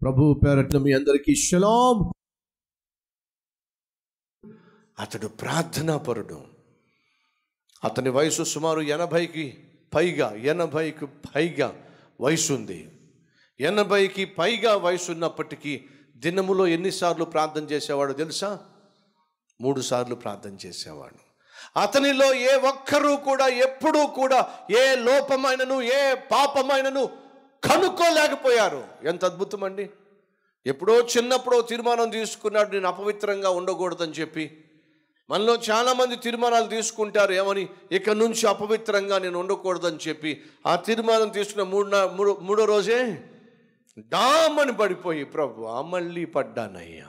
ప్రభు పేరట్ల మీ అందరికీ షలాం అతడు ప్రార్థనాపరుడు అతని వయసు సుమారు ఎనభైకి పైగా ఎనభైకి పైగా వయసు ఉంది ఎనభైకి పైగా వయసు ఉన్నప్పటికీ దినములో ఎన్నిసార్లు ప్రార్థన చేసేవాడు తెలుసా మూడు సార్లు ప్రార్థన చేసేవాడు అతనిలో ఏ ఒక్కరూ కూడా ఎప్పుడూ కూడా ఏ లోపమైనను ఏ పాపమైనను కనుక్కోలేకపోయారు ఎంత అద్భుతం అండి ఎప్పుడో చిన్నప్పుడో తీర్మానం తీసుకున్నాడు నేను అపవిత్రంగా ఉండకూడదని చెప్పి మనలో చాలామంది తీర్మానాలు తీసుకుంటారు ఏమని ఇక నుంచి అపవిత్రంగా నేను ఉండకూడదని చెప్పి ఆ తీర్మానం తీసుకున్న మూడు నా- మూడో మూడో రోజే డామని పడిపోయి ప్రభు మళ్ళీ పడ్డానయ్యా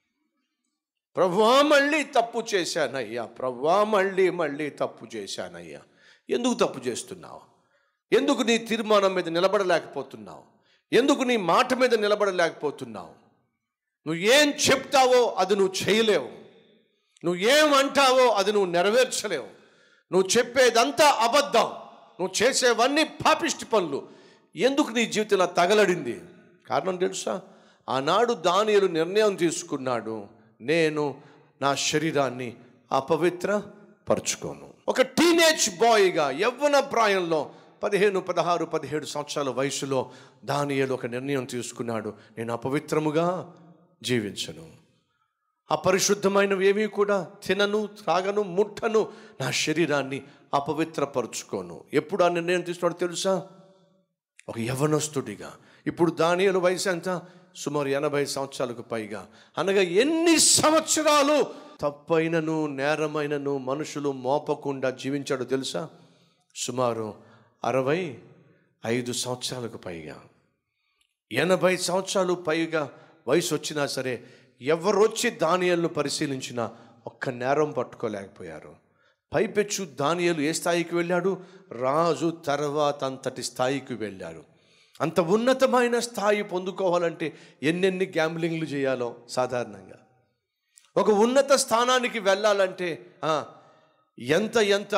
ప్రభువా మళ్ళీ తప్పు చేశానయ్యా ప్రభువా మళ్ళీ మళ్ళీ తప్పు చేశానయ్యా ఎందుకు తప్పు చేస్తున్నావు ఎందుకు నీ తీర్మానం మీద నిలబడలేకపోతున్నావు ఎందుకు నీ మాట మీద నిలబడలేకపోతున్నావు నువ్వు ఏం చెప్తావో అది నువ్వు చేయలేవు నువ్వు ఏం అంటావో అది నువ్వు నెరవేర్చలేవు నువ్వు చెప్పేదంతా అబద్ధం నువ్వు చేసేవన్నీ పాపిష్టి పనులు ఎందుకు నీ జీవితంలో తగలడింది కారణం తెలుసా ఆనాడు దానియలు నిర్ణయం తీసుకున్నాడు నేను నా శరీరాన్ని అపవిత్ర పరుచుకోను ఒక టీనేజ్ బాయ్గా యవ్వన ప్రాయంలో పదిహేను పదహారు పదిహేడు సంవత్సరాల వయసులో దానియలు ఒక నిర్ణయం తీసుకున్నాడు నేను అపవిత్రముగా జీవించను అపరిశుద్ధమైనవి ఏమీ కూడా తినను త్రాగను ముట్టను నా శరీరాన్ని అపవిత్రపరుచుకోను ఎప్పుడు ఆ నిర్ణయం తీసుకున్నాడు తెలుసా ఒక యవనస్తుడిగా ఇప్పుడు దానియలు వయసు ఎంత సుమారు ఎనభై సంవత్సరాలకు పైగా అనగా ఎన్ని సంవత్సరాలు తప్పైనను నేరమైనను మనుషులు మోపకుండా జీవించాడో తెలుసా సుమారు అరవై ఐదు సంవత్సరాలకు పైగా ఎనభై సంవత్సరాలు పైగా వయసు వచ్చినా సరే ఎవరొచ్చి దానియలను పరిశీలించినా ఒక్క నేరం పట్టుకోలేకపోయారు పైపెచ్చు దానియలు ఏ స్థాయికి వెళ్ళాడు రాజు తర్వాత అంతటి స్థాయికి వెళ్ళారు అంత ఉన్నతమైన స్థాయి పొందుకోవాలంటే ఎన్నెన్ని గ్యాంబ్లింగ్లు చేయాలో సాధారణంగా ఒక ఉన్నత స్థానానికి వెళ్ళాలంటే ఆ, ఎంత ఎంత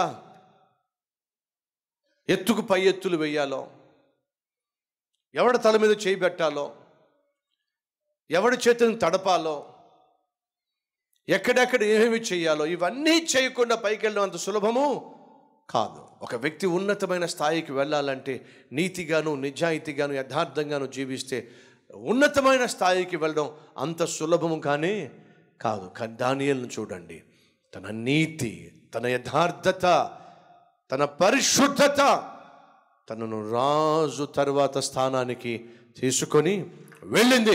ఎత్తుకు పై ఎత్తులు వేయాలో ఎవడి తల మీద చేయి పెట్టాలో ఎవడి చేతులను తడపాలో ఎక్కడెక్కడ ఏమేమి చేయాలో ఇవన్నీ చేయకుండా పైకి వెళ్ళడం అంత సులభము కాదు ఒక వ్యక్తి ఉన్నతమైన స్థాయికి వెళ్ళాలంటే నీతిగాను నిజాయితీగాను యథార్థంగాను జీవిస్తే ఉన్నతమైన స్థాయికి వెళ్ళడం అంత సులభము కానీ కాదు కానీ దానియలను చూడండి తన నీతి తన యథార్థత తన పరిశుద్ధత తనను రాజు తర్వాత స్థానానికి తీసుకొని వెళ్ళింది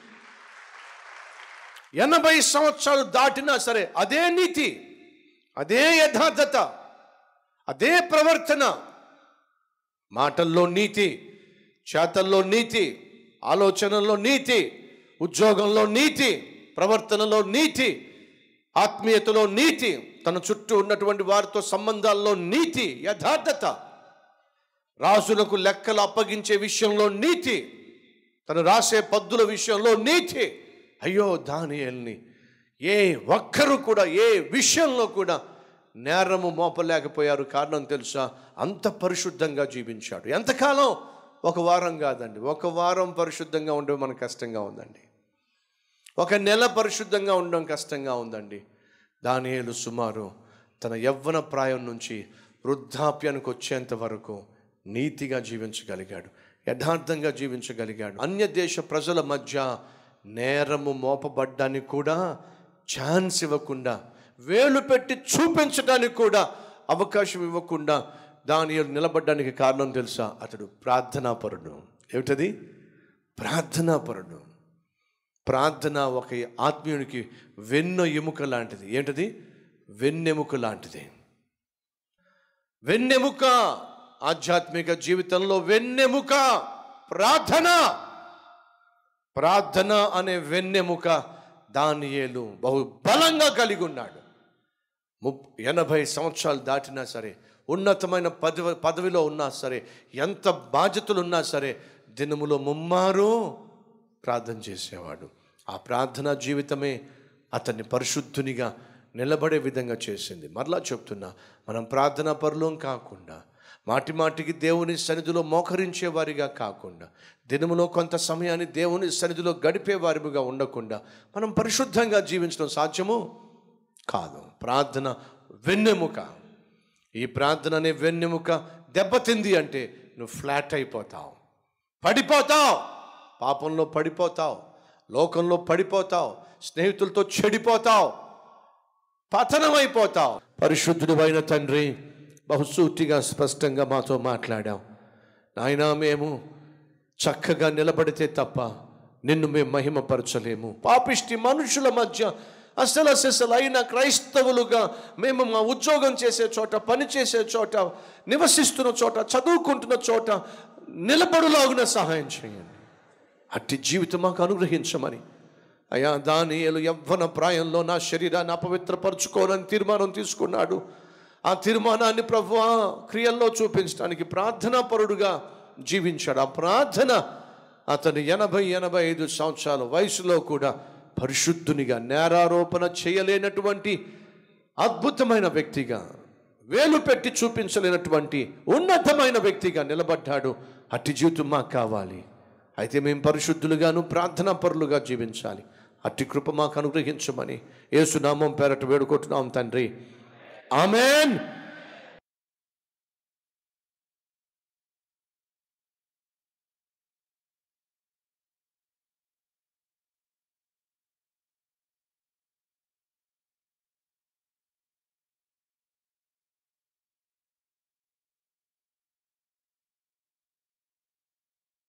ఎనభై సంవత్సరాలు దాటినా సరే అదే నీతి అదే యథార్థత అదే ప్రవర్తన మాటల్లో నీతి చేతల్లో నీతి ఆలోచనల్లో నీతి ఉద్యోగంలో నీతి ప్రవర్తనలో నీతి ఆత్మీయతలో నీతి తన చుట్టూ ఉన్నటువంటి వారితో సంబంధాల్లో నీతి యథార్థత రాజులకు లెక్కలు అప్పగించే విషయంలో నీతి తను రాసే పద్దుల విషయంలో నీతి అయ్యో దానియల్ని ఏ ఒక్కరు కూడా ఏ విషయంలో కూడా నేరము మోపలేకపోయారు కారణం తెలుసా అంత పరిశుద్ధంగా జీవించాడు ఎంతకాలం ఒక వారం కాదండి ఒక వారం పరిశుద్ధంగా ఉండడం మనకు కష్టంగా ఉందండి ఒక నెల పరిశుద్ధంగా ఉండడం కష్టంగా ఉందండి దానియేలు సుమారు తన యవ్వన ప్రాయం నుంచి వృద్ధాప్యానికి వచ్చేంత వరకు నీతిగా జీవించగలిగాడు యథార్థంగా జీవించగలిగాడు అన్య దేశ ప్రజల మధ్య నేరము మోపబడ్డానికి కూడా ఛాన్స్ ఇవ్వకుండా వేలు పెట్టి చూపించడానికి కూడా అవకాశం ఇవ్వకుండా దాని నిలబడడానికి కారణం తెలుసా అతడు ప్రార్థనాపరుడు ఏమిటది ప్రార్థనాపరుడు ప్రార్థన ఒక ఆత్మీయునికి వెన్న ఎముక లాంటిది ఏంటది వెన్నెముక లాంటిది వెన్నెముక ఆధ్యాత్మిక జీవితంలో వెన్నెముక ప్రార్థన ప్రార్థన అనే వెన్నెముక దానియేలు బహు బలంగా కలిగి ఉన్నాడు ముప్ ఎనభై సంవత్సరాలు దాటినా సరే ఉన్నతమైన పదవి పదవిలో ఉన్నా సరే ఎంత బాధ్యతలు ఉన్నా సరే దినములో ముమ్మారు ప్రార్థన చేసేవాడు ఆ ప్రార్థనా జీవితమే అతన్ని పరిశుద్ధునిగా నిలబడే విధంగా చేసింది మరలా చెప్తున్నా మనం ప్రార్థనా పరులం కాకుండా మాటి మాటికి దేవుని సన్నిధిలో మోకరించేవారిగా కాకుండా దినములో కొంత సమయాన్ని దేవుని సన్నిధిలో గడిపేవారిగా ఉండకుండా మనం పరిశుద్ధంగా జీవించడం సాధ్యము కాదు ప్రార్థన వెన్నెముక ఈ ప్రార్థన అనే వెన్నెముక దెబ్బతింది అంటే నువ్వు ఫ్లాట్ అయిపోతావు పడిపోతావు పాపంలో పడిపోతావు లోకంలో పడిపోతావు స్నేహితులతో చెడిపోతావు పతనమైపోతావు పరిశుద్ధుడు అయిన తండ్రి బహుసూటిగా స్పష్టంగా మాతో మాట్లాడాం నాయనా మేము చక్కగా నిలబడితే తప్ప నిన్ను మేము మహిమపరచలేము పాపిష్టి మనుషుల మధ్య అసలు అసలు అయిన క్రైస్తవులుగా మేము మా ఉద్యోగం చేసే చోట పని చేసే చోట నివసిస్తున్న చోట చదువుకుంటున్న చోట నిలబడులాగున సహాయం చేయండి అట్టి జీవితం మాకు అనుగ్రహించమని అయ్యా దానియేలు యవ్వన ప్రాయంలో నా శరీరాన్ని అపవిత్రపరచుకోవాలని తీర్మానం తీసుకున్నాడు ఆ తీర్మానాన్ని ప్రభు క్రియల్లో చూపించడానికి ప్రార్థనా పరుడుగా జీవించాడు ఆ ప్రార్థన అతను ఎనభై ఎనభై ఐదు సంవత్సరాల వయసులో కూడా పరిశుద్ధునిగా నేరారోపణ చేయలేనటువంటి అద్భుతమైన వ్యక్తిగా వేలు పెట్టి చూపించలేనటువంటి ఉన్నతమైన వ్యక్తిగా నిలబడ్డాడు అట్టి జీవితం మాకు కావాలి అయితే మేము పరిశుద్ధులుగాను ప్రార్థనా పరులుగా జీవించాలి అట్టి కృప మాకు అనుగ్రహించమని యేసునామం పేరట వేడుకుంటున్నాం తండ్రి ఆమెన్